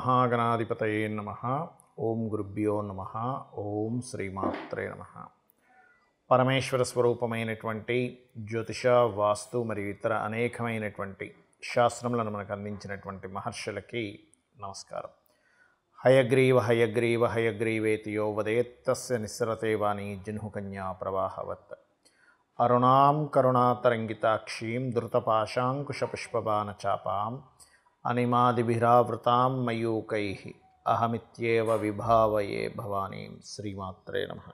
శ్రీమహాగణాధిపతయే నమ ఓం గురుభ్యో నమ ఓం శ్రీమాత్రే నమ పరమేశ్వర స్వరూపమైనటువంటి జ్యోతిష వాస్తు మరియు ఇతర అనేకమైనటువంటి శాస్త్రములను మనకు అందించినటువంటి మహర్షులకి నమస్కారం హయగ్రీవ హయగ్రీవ హయగ్రీవేతియో వదేత్తస్య నిస్సరతే వాణి జహ్నుకన్యా ప్రవాహవత్ అరుణాం కరుణాతరంగితాక్షీం ధృతపాశాంకుశపుష్పబాణచాపాం అనిమాదిభిరావృతాం మయూకై అహమిత్యేవ విభావయే భవానీం శ్రీమాత్రే నమ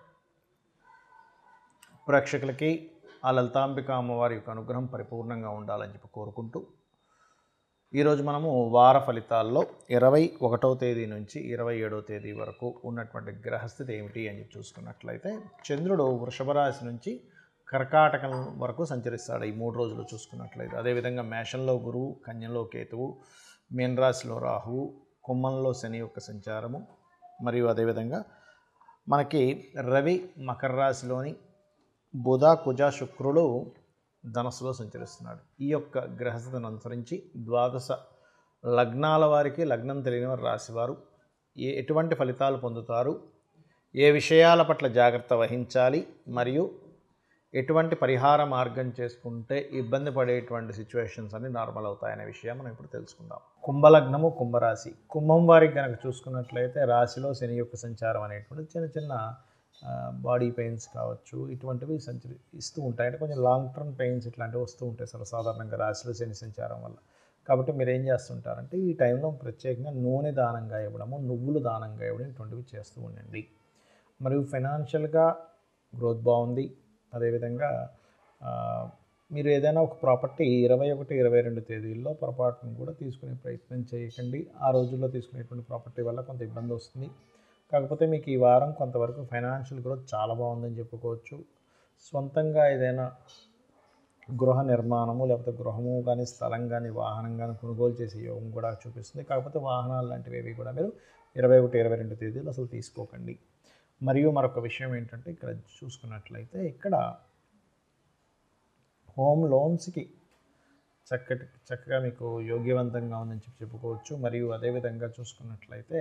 ప్రేక్షకులకి ఆ లలితాంబిక అమ్మవారి యొక్క అనుగ్రహం పరిపూర్ణంగా ఉండాలని చెప్పి కోరుకుంటూ ఈరోజు మనము వార ఫలితాల్లో ఇరవై ఒకటవ తేదీ నుంచి ఇరవై ఏడవ తేదీ వరకు ఉన్నటువంటి గ్రహస్థితి ఏమిటి అని చెప్పి చూసుకున్నట్లయితే చంద్రుడు వృషభ రాశి నుంచి కర్కాటకం వరకు సంచరిస్తాడు ఈ మూడు రోజులు చూసుకున్నట్లయితే అదేవిధంగా మేషంలో గురువు కన్యలో కేతువు మీన రాశిలో రాహువు కుంభంలో శని యొక్క సంచారము మరియు అదేవిధంగా మనకి రవి మకర రాశిలోని బుధ కుజ శుక్రుడు ధనస్సులో సంచరిస్తున్నాడు ఈ యొక్క గ్రహస్థితిని అనుసరించి ద్వాదశ లగ్నాల వారికి లగ్నం తెలియని వారు రాశివారు ఏ ఎటువంటి ఫలితాలు పొందుతారు ఏ విషయాల పట్ల జాగ్రత్త వహించాలి మరియు ఎటువంటి పరిహార మార్గం చేసుకుంటే ఇబ్బంది పడేటువంటి సిచ్యువేషన్స్ అన్ని నార్మల్ అవుతాయనే విషయం మనం ఇప్పుడు తెలుసుకుందాం కుంభలగ్నము కుంభరాశి కుంభం వారికి కనుక చూసుకున్నట్లయితే రాశిలో శని యొక్క సంచారం అనేటువంటి చిన్న చిన్న బాడీ పెయిన్స్ కావచ్చు ఇటువంటివి సంచరి ఇస్తూ ఉంటాయి అంటే కొంచెం లాంగ్ టర్మ్ పెయిన్స్ ఇట్లాంటివి వస్తూ ఉంటాయి సర్వసాధారణంగా రాశిలో శని సంచారం వల్ల కాబట్టి మీరు ఏం చేస్తుంటారంటే ఈ టైంలో ప్రత్యేకంగా నూనె దానంగా ఇవ్వడము నువ్వులు దానంగా ఇవ్వడం ఇటువంటివి చేస్తూ ఉండండి మరియు ఫైనాన్షియల్గా గ్రోత్ బాగుంది అదేవిధంగా మీరు ఏదైనా ఒక ప్రాపర్టీ ఇరవై ఒకటి ఇరవై రెండు తేదీల్లో పొరపాటును కూడా తీసుకునే ప్రయత్నం చేయకండి ఆ రోజుల్లో తీసుకునేటువంటి ప్రాపర్టీ వల్ల కొంత ఇబ్బంది వస్తుంది కాకపోతే మీకు ఈ వారం కొంతవరకు ఫైనాన్షియల్ గ్రోత్ చాలా బాగుందని చెప్పుకోవచ్చు సొంతంగా ఏదైనా గృహ నిర్మాణము లేకపోతే గృహము కానీ స్థలం కానీ వాహనం కానీ కొనుగోలు చేసే యోగం కూడా చూపిస్తుంది కాకపోతే వాహనాలు లాంటివి ఏవి కూడా మీరు ఇరవై ఒకటి ఇరవై రెండు తేదీలు అసలు తీసుకోకండి మరియు మరొక విషయం ఏంటంటే ఇక్కడ చూసుకున్నట్లయితే ఇక్కడ హోమ్ లోన్స్కి చక్కటి చక్కగా మీకు యోగ్యవంతంగా ఉందని చెప్పి చెప్పుకోవచ్చు మరియు అదేవిధంగా చూసుకున్నట్లయితే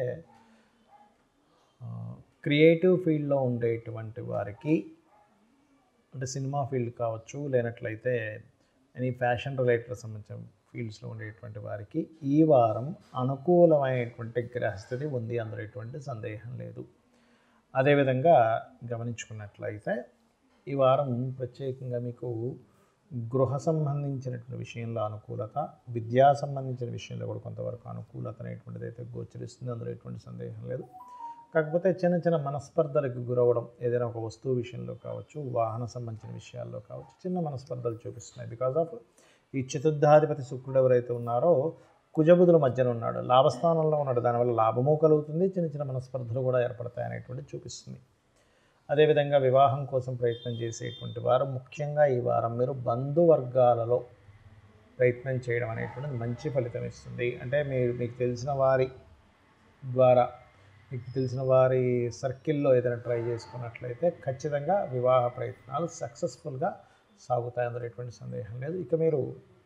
క్రియేటివ్ ఫీల్డ్లో ఉండేటువంటి వారికి అంటే సినిమా ఫీల్డ్ కావచ్చు లేనట్లయితే ఎనీ ఫ్యాషన్ రిలేటెడ్ సంబంధించిన ఫీల్డ్స్లో ఉండేటువంటి వారికి ఈ వారం అనుకూలమైనటువంటి గ్రహస్థితి ఉంది అందులో ఎటువంటి సందేహం లేదు అదేవిధంగా గమనించుకున్నట్లయితే ఈ వారం ప్రత్యేకంగా మీకు గృహ సంబంధించినటువంటి విషయంలో అనుకూలత విద్యా సంబంధించిన విషయంలో కూడా కొంతవరకు అనుకూలత అనేటువంటిది అయితే గోచరిస్తుంది అందులో ఎటువంటి సందేహం లేదు కాకపోతే చిన్న చిన్న మనస్పర్ధలకు గురవడం ఏదైనా ఒక వస్తువు విషయంలో కావచ్చు వాహన సంబంధించిన విషయాల్లో కావచ్చు చిన్న మనస్పర్ధలు చూపిస్తున్నాయి బికాజ్ ఆఫ్ ఈ చతుర్థాధిపతి శుక్రుడు ఎవరైతే ఉన్నారో కుజబుధుల మధ్యన ఉన్నాడు లాభస్థానంలో ఉన్నాడు దానివల్ల లాభము కలుగుతుంది చిన్న చిన్న మనస్పర్ధలు కూడా ఏర్పడతాయి అనేటువంటి చూపిస్తుంది అదేవిధంగా వివాహం కోసం ప్రయత్నం చేసేటువంటి వారు ముఖ్యంగా ఈ వారం మీరు బంధువర్గాలలో ప్రయత్నం చేయడం అనేటువంటిది మంచి ఫలితం ఇస్తుంది అంటే మీరు మీకు తెలిసిన వారి ద్వారా మీకు తెలిసిన వారి సర్కిల్లో ఏదైనా ట్రై చేసుకున్నట్లయితే ఖచ్చితంగా వివాహ ప్రయత్నాలు సక్సెస్ఫుల్గా సాగుతాయి అందులో ఎటువంటి సందేహం లేదు ఇక మీరు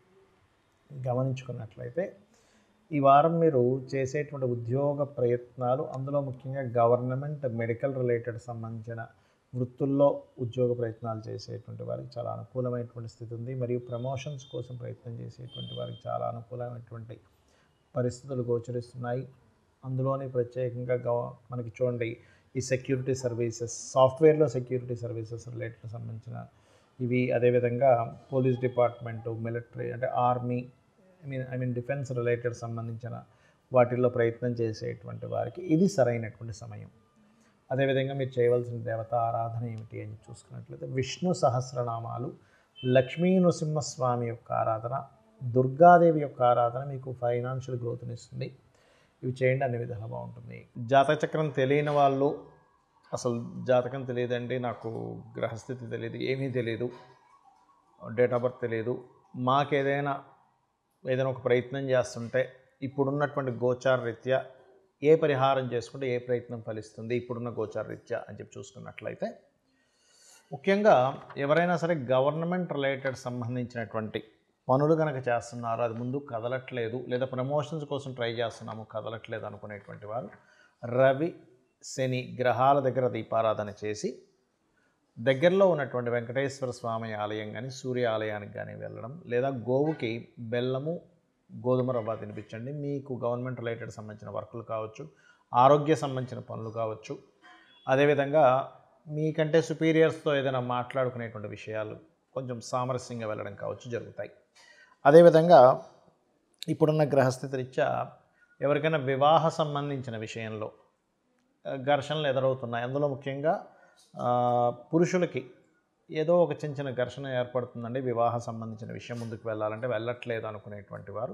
గమనించుకున్నట్లయితే ఈ వారం మీరు చేసేటువంటి ఉద్యోగ ప్రయత్నాలు అందులో ముఖ్యంగా గవర్నమెంట్ మెడికల్ రిలేటెడ్ సంబంధించిన వృత్తుల్లో ఉద్యోగ ప్రయత్నాలు చేసేటువంటి వారికి చాలా అనుకూలమైనటువంటి స్థితి ఉంది మరియు ప్రమోషన్స్ కోసం ప్రయత్నం చేసేటువంటి వారికి చాలా అనుకూలమైనటువంటి పరిస్థితులు గోచరిస్తున్నాయి అందులోని ప్రత్యేకంగా గవ మనకి చూడండి ఈ సెక్యూరిటీ సర్వీసెస్ సాఫ్ట్వేర్లో సెక్యూరిటీ సర్వీసెస్ రిలేటెడ్ సంబంధించిన ఇవి అదేవిధంగా పోలీస్ డిపార్ట్మెంటు మిలిటరీ అంటే army I mean I mean defence related సంబంధించిన వాటిల్లో ప్రయత్నం చేసేటువంటి వారికి ఇది సరైనటువంటి సమయం అదేవిధంగా మీరు చేయవలసిన దేవత ఆరాధన ఏమిటి అని చూసుకున్నట్లయితే విష్ణు సహస్రనామాలు లక్ష్మీ నృసింహస్వామి యొక్క ఆరాధన దుర్గాదేవి యొక్క ఆరాధన మీకు ఫైనాన్షియల్ గ్రోత్ని ఇస్తుంది ఇవి చేయండి అన్ని విధాలు బాగుంటుంది జాతక చక్రం తెలియని వాళ్ళు అసలు జాతకం తెలియదండి నాకు గ్రహస్థితి తెలియదు ఏమీ తెలియదు డేట్ ఆఫ్ బర్త్ తెలియదు మాకేదైనా ఏదైనా ఒక ప్రయత్నం చేస్తుంటే ఇప్పుడున్నటువంటి గోచార రీత్యా ఏ పరిహారం చేసుకుంటే ఏ ప్రయత్నం ఫలిస్తుంది ఇప్పుడున్న గోచార రీత్యా అని చెప్పి చూసుకున్నట్లయితే ముఖ్యంగా ఎవరైనా సరే గవర్నమెంట్ రిలేటెడ్ సంబంధించినటువంటి పనులు కనుక చేస్తున్నారు అది ముందు కదలట్లేదు లేదా ప్రమోషన్స్ కోసం ట్రై చేస్తున్నాము కదలట్లేదు అనుకునేటువంటి వారు రవి శని గ్రహాల దగ్గర దీపారాధన చేసి దగ్గరలో ఉన్నటువంటి వెంకటేశ్వర స్వామి ఆలయం కానీ సూర్య ఆలయానికి కానీ వెళ్ళడం లేదా గోవుకి బెల్లము గోధుమ రవ్వ తినిపించండి మీకు గవర్నమెంట్ రిలేటెడ్ సంబంధించిన వర్కులు కావచ్చు ఆరోగ్య సంబంధించిన పనులు కావచ్చు అదేవిధంగా మీకంటే సుపీరియర్స్తో ఏదైనా మాట్లాడుకునేటువంటి విషయాలు కొంచెం సామరస్యంగా వెళ్ళడం కావచ్చు జరుగుతాయి అదేవిధంగా ఇప్పుడున్న గ్రహస్థితి రీత్యా ఎవరికైనా వివాహ సంబంధించిన విషయంలో ఆ, ఘర్షణలు ఎదురవుతున్నాయి అందులో ముఖ్యంగా ఆ, పురుషులకి ఏదో ఒక చిన్న చిన్న ఘర్షణ ఏర్పడుతుందండి వివాహ సంబంధించిన విషయం ముందుకు వెళ్ళాలంటే వెళ్ళట్లేదు అనుకునేటువంటి వారు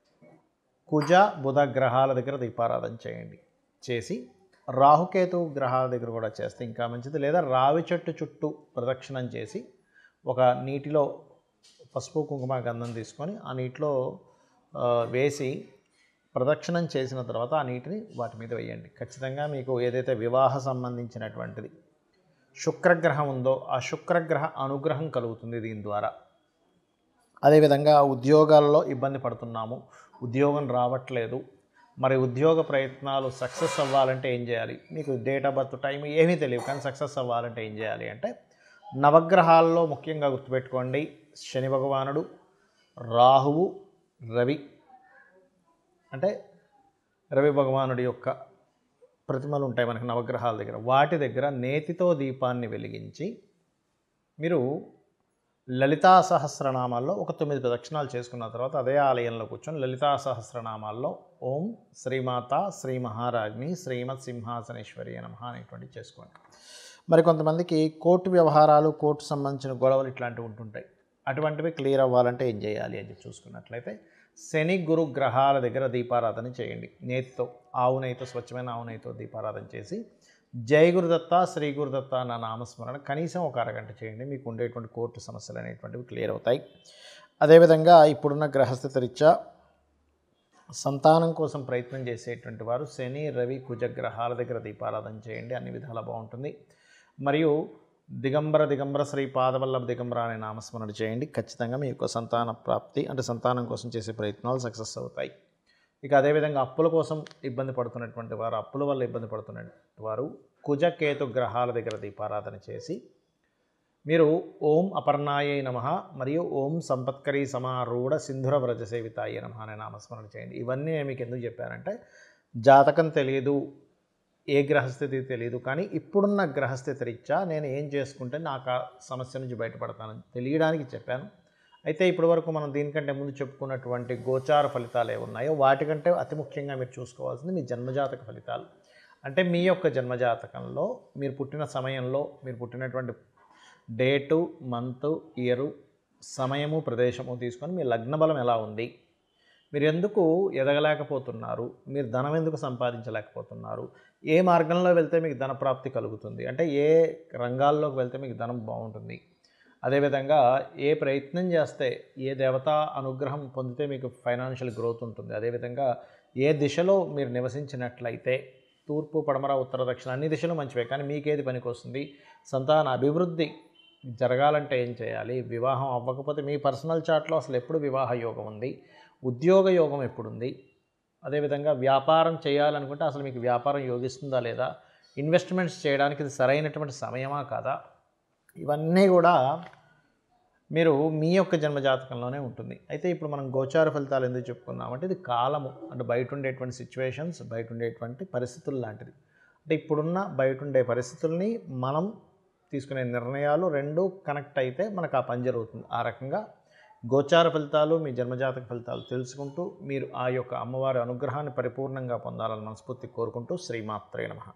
కుజ బుధ గ్రహాల దగ్గర దీపారాధన చేయండి చేసి రాహుకేతు గ్రహాల దగ్గర కూడా చేస్తే ఇంకా మంచిది లేదా రావి చెట్టు చుట్టూ ప్రదక్షిణం చేసి ఒక నీటిలో పసుపు కుంకుమ గంధం తీసుకొని ఆ నీటిలో ఆ, వేసి ప్రదక్షిణం చేసిన తర్వాత ఆ నీటిని వాటి మీద వేయండి ఖచ్చితంగా మీకు ఏదైతే వివాహ సంబంధించినటువంటిది శుక్రగ్రహం ఉందో ఆ శుక్రగ్రహ అనుగ్రహం కలుగుతుంది దీని ద్వారా అదేవిధంగా ఉద్యోగాల్లో ఇబ్బంది పడుతున్నాము ఉద్యోగం రావట్లేదు మరి ఉద్యోగ ప్రయత్నాలు సక్సెస్ అవ్వాలంటే ఏం చేయాలి మీకు డేట్ ఆఫ్ బర్త్ టైం ఏమీ తెలియదు కానీ సక్సెస్ అవ్వాలంటే ఏం చేయాలి అంటే నవగ్రహాల్లో ముఖ్యంగా గుర్తుపెట్టుకోండి శని భగవానుడు రాహువు రవి అంటే రవి భగవానుడి యొక్క ప్రతిమలు ఉంటాయి మనకి నవగ్రహాల దగ్గర వాటి దగ్గర నేతితో దీపాన్ని వెలిగించి మీరు లలితా సహస్రనామాల్లో ఒక తొమ్మిది ప్రదక్షిణాలు చేసుకున్న తర్వాత అదే ఆలయంలో కూర్చొని లలితా సహస్రనామాల్లో ఓం శ్రీమాత శ్రీ మహారాజ్ని శ్రీమత్ సింహాసనేశ్వరి నమ అనేటువంటివి చేసుకోండి మరి కొంతమందికి కోర్టు వ్యవహారాలు కోర్టు సంబంధించిన గొడవలు ఇట్లాంటివి ఉంటుంటాయి అటువంటివి క్లియర్ అవ్వాలంటే ఏం చేయాలి అని చెప్పి చూసుకున్నట్లయితే శని గురు గ్రహాల దగ్గర దీపారాధన చేయండి నేతితో ఆవు నెయ్యితో స్వచ్ఛమైన ఆవు నెయ్యితో దీపారాధన చేసి జై గురుదత్త శ్రీ గురుదత్త అన్న నామస్మరణ కనీసం ఒక అరగంట చేయండి మీకు ఉండేటువంటి కోర్టు సమస్యలు అనేటువంటివి క్లియర్ అవుతాయి అదేవిధంగా ఇప్పుడున్న గ్రహస్థితి రీత్యా సంతానం కోసం ప్రయత్నం చేసేటువంటి వారు శని రవి కుజ గ్రహాల దగ్గర దీపారాధన చేయండి అన్ని విధాలా బాగుంటుంది మరియు దిగంబర దిగంబర శ్రీ పాదవల్లభ దిగంబర అనే నామస్మరణ చేయండి ఖచ్చితంగా మీ యొక్క సంతాన ప్రాప్తి అంటే సంతానం కోసం చేసే ప్రయత్నాలు సక్సెస్ అవుతాయి ఇక అదేవిధంగా అప్పుల కోసం ఇబ్బంది పడుతున్నటువంటి వారు అప్పుల వల్ల ఇబ్బంది పడుతున్నటువంటి వారు కుజ కేతు గ్రహాల దగ్గర దీపారాధన చేసి మీరు ఓం అపర్ణాయ నమ మరియు ఓం సంపత్కరీ సమారూఢ సింధుర వ్రజ సేవితాయ నమ అనే నామస్మరణ చేయండి ఇవన్నీ నేను మీకు ఎందుకు చెప్పానంటే జాతకం తెలియదు ఏ గ్రహస్థితి తెలియదు కానీ ఇప్పుడున్న గ్రహస్థితి రీత్యా నేను ఏం చేసుకుంటే నాకు ఆ సమస్య నుంచి బయటపడతానని తెలియడానికి చెప్పాను అయితే ఇప్పటి వరకు మనం దీనికంటే ముందు చెప్పుకున్నటువంటి గోచార ఫలితాలు ఏ ఉన్నాయో వాటికంటే అతి ముఖ్యంగా మీరు చూసుకోవాల్సింది మీ జన్మజాతక ఫలితాలు అంటే మీ యొక్క జన్మజాతకంలో మీరు పుట్టిన సమయంలో మీరు పుట్టినటువంటి డేటు మంత్ ఇయరు సమయము ప్రదేశము తీసుకొని మీ లగ్న బలం ఎలా ఉంది మీరు ఎందుకు ఎదగలేకపోతున్నారు మీరు ధనం ఎందుకు సంపాదించలేకపోతున్నారు ఏ మార్గంలో వెళ్తే మీకు ధన ప్రాప్తి కలుగుతుంది అంటే ఏ రంగాల్లోకి వెళ్తే మీకు ధనం బాగుంటుంది అదేవిధంగా ఏ ప్రయత్నం చేస్తే ఏ దేవతా అనుగ్రహం పొందితే మీకు ఫైనాన్షియల్ గ్రోత్ ఉంటుంది అదేవిధంగా ఏ దిశలో మీరు నివసించినట్లయితే తూర్పు పడమర ఉత్తర దక్షిణ అన్ని దిశలు మంచివే కానీ మీకేది పనికొస్తుంది సంతాన అభివృద్ధి జరగాలంటే ఏం చేయాలి వివాహం అవ్వకపోతే మీ పర్సనల్ చార్ట్లో అసలు ఎప్పుడు వివాహ యోగం ఉంది ఉద్యోగ యోగం ఎప్పుడుంది అదేవిధంగా వ్యాపారం చేయాలనుకుంటే అసలు మీకు వ్యాపారం యోగిస్తుందా లేదా ఇన్వెస్ట్మెంట్స్ చేయడానికి ఇది సరైనటువంటి సమయమా కాదా ఇవన్నీ కూడా మీరు మీ యొక్క జన్మజాతకంలోనే ఉంటుంది అయితే ఇప్పుడు మనం గోచార ఫలితాలు ఎందుకు చెప్పుకున్నామంటే ఇది కాలము అంటే బయట ఉండేటువంటి సిచ్యువేషన్స్ బయట ఉండేటువంటి పరిస్థితులు లాంటిది అంటే ఇప్పుడున్న బయట ఉండే పరిస్థితుల్ని మనం తీసుకునే నిర్ణయాలు రెండు కనెక్ట్ అయితే మనకు ఆ పని జరుగుతుంది ఆ రకంగా గోచార ఫలితాలు మీ జన్మజాతక ఫలితాలు తెలుసుకుంటూ మీరు ఆ యొక్క అమ్మవారి అనుగ్రహాన్ని పరిపూర్ణంగా పొందాలని మనస్ఫూర్తి కోరుకుంటూ శ్రీమాత్రే నమః